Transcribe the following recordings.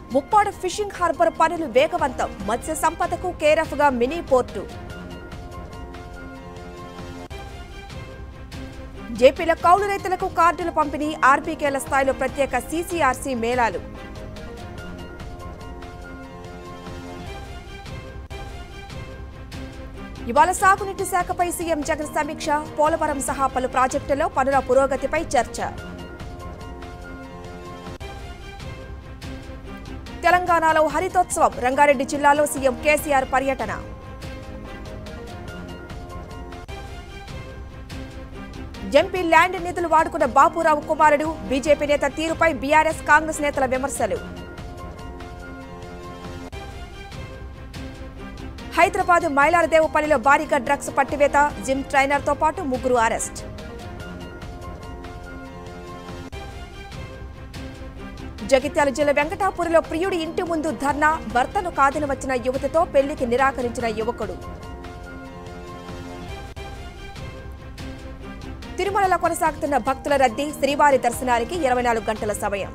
ముప్పాడు fishing harbour పనులు వేగవంతం మత్స్య సంపదకు కేరఫ్ గా మినీ పోర్టు జేపీలో కౌలు రైతులకు కార్డుల పంపిణీ ఆర్బీకేల స్థాయిలో ప్రత్యేక సీసీఆర్సీ మేళాలు ఇవాళ సాగునీటి శాఖపై సీఎం జగన్ సమీక్ష పోలవరం సహా పలు ప్రాజెక్టుల్లో పనుల పురోగతిపై చర్చ తెలంగాణలో హరితోత్సవం రంగారెడ్డి జిల్లాలో సీఎం కేసీఆర్ పర్యటన ఎంపీ ల్యాండ్ నిధులు వాడుకున్న బాపురావు కుమారుడు బీజేపీ నేత తీరుపై బీఆర్ఎస్ కాంగ్రెస్ నేతల విమర్శలు హైదరాబాద్ మైలారదేవుపల్లిలో భారీగా డ్రగ్స్ పట్టివేత జిమ్ ట్రైనర్తో పాటు ముగ్గురు అరెస్ట్ జగిత్యాల జిల్లా వెంకటాపురిలో ప్రియుడి ఇంటి ముందు ధర్నా భర్తను కాదని వచ్చిన యువతితో పెళ్లికి నిరాకరించిన యువకుడు తిరుమలలో కొనసాగుతున్న భక్తుల రద్దీ శ్రీవారి దర్శనానికి ఇరవై నాలుగు గంటల సమయం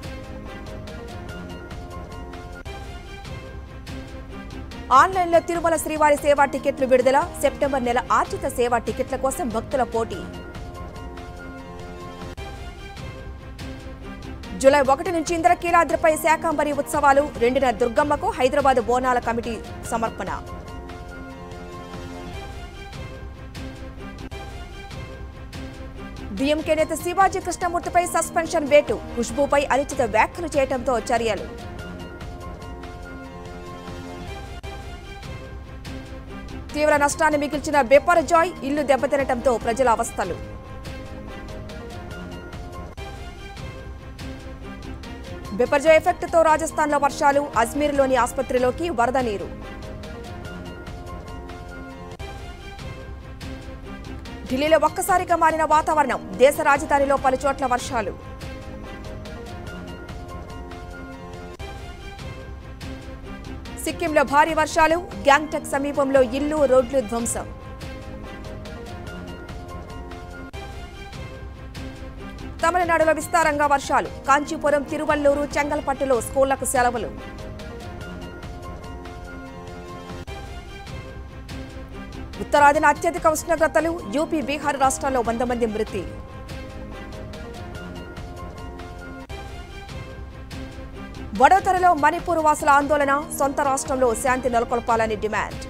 ఆన్లైన్లో తిరుమల శ్రీవారి సేవా టికెట్లు విడుదల సెప్టెంబర్ నెల ఆర్జిత సేవా టికెట్ల కోసం భక్తుల పోటీ జూలై ఒకటి నుంచి ఇంద్రకీలాద్రిపై శాకాంబరి ఉత్సవాలు రెండున దుర్గమ్మకు హైదరాబాద్ బోనాల కమిటీ సమర్పణ డిఎంకే నేత శివాజీ కృష్ణమూర్తిపై సస్పెన్షన్ వేటు ఖుష్బూపై అనుచిత వ్యాఖ్యలు చేయడంతో చర్యలు తీవ్ర నష్టాన్ని మిగిల్చిన బెప్పరజాయ్ ఇల్లు దెబ్బతినటంతో ప్రజల అవస్థలు బెపర్జాయ్ ఎఫెక్ట్తో రాజస్థాన్లో వర్షాలు అజ్మీర్లోని ఆసుపత్రిలోకి వరద నీరు ఢిల్లీలో ఒక్కసారిగా మారిన వాతావరణం దేశ రాజధానిలో పలు చోట్ల వర్షాలు సిక్కింలో భారీ వర్షాలు గ్యాంగ్టక్ సమీపంలో ఇల్లు రోడ్లు ధ్వంసం తమిళనాడులో విస్తారంగా వర్షాలు కాంచీపురం తిరువల్లూరు చెంగల్పట్టులో స్కూళ్లకు సెలవులు ఉత్తరాదిన అత్యధిక ఉష్ణోగ్రతలు యూపీ బీహార్ రాష్ట్రాల్లో వంద మంది మృతి వడోదరలో మణిపూర్ వాసుల ఆందోళన సొంత రాష్ట్రంలో శాంతి నెలకొల్పాలని డిమాండ్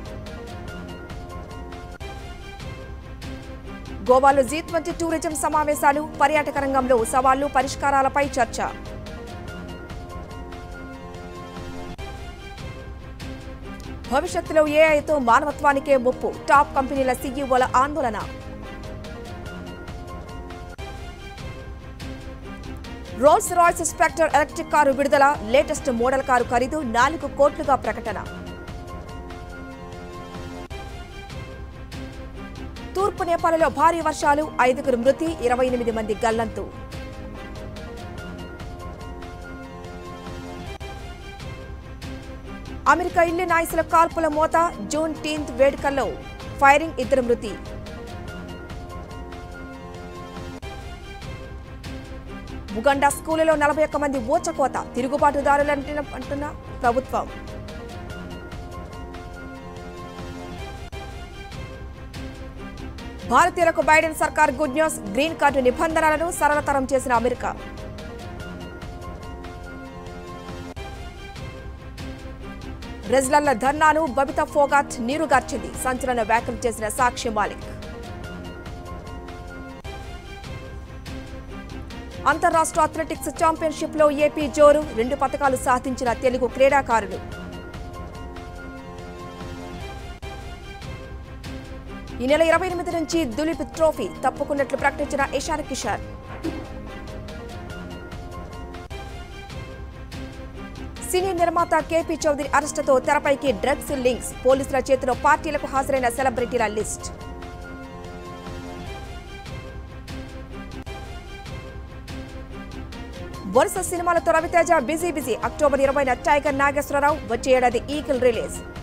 గోవాలో జీ ట్వంటీ టూరిజం సమావేశాలు పర్యాటక రంగంలో సవాళ్లు పరిష్కారాలపై చర్చ భవిష్యత్తులో ఏఐతో మానవత్వానికే ముప్పు టాప్ కంపెనీల సీఈఓల ఆందోళన Rolls Royce Spectre electric car విడుదల లేటెస్ట్ మోడల్ కారు ఖరీదు నాలుగు కోట్లుగా ప్రకటన తూర్పు నేపాల్లో భారీ వర్షాలు ఐదుగురు మృతి ఇరవై ఎనిమిది మంది గల్లంతు అమెరికా ఇల్లు నాయసుల కాల్పుల మోత జూన్ టీన్త్ వేడుకల్లో ఫైరింగ్ ఇద్దరు మృతి ఉగండా స్కూలులో నలభై ఒక్క మంది ఊచకోత తిరుగుబాటుదారులంటున్న అంటున్న ప్రభుత్వం భారతీయులకు బైడెన్ సర్కార్ గుడ్ న్యూస్ గ్రీన్ కార్డు నిబంధనలను సరళతరం చేసిన అమెరికా రెజ్లర్ల ధర్నాను బబితా ఫోగాట్ నీరుగార్చింది సంచలన వ్యాఖ్యలు చేసిన సాక్షి మాలిక్ అంతర్రాష్ట్ర అథ్లెటిక్స్ ఛాంపియన్షిప్ లో ఏపీ జోరు రెండు పథకాలు సాధించిన తెలుగు క్రీడాకారులు ఈ నెల ఇరవై ఎనిమిది నుంచి దులీప్ ట్రోఫీ తప్పుకున్నట్లు ప్రకటించిన ఇషాన్ కిషాన్ సినీ నిర్మాత కేపీ చౌదరి అరెస్టుతో తెరపైకి డ్రగ్స్ లింక్స్ పోలీసుల చేతిలో పార్టీలకు హాజరైన సెలబ్రిటీల లిస్ట్ వరుస సినిమాలతో రవితేజ బిజీ బిజీ అక్టోబర్ ఇరవైన టైగర్ నాగేశ్వరరావు వచ్చే ఏడాది ఈకిల్ రిలీజ్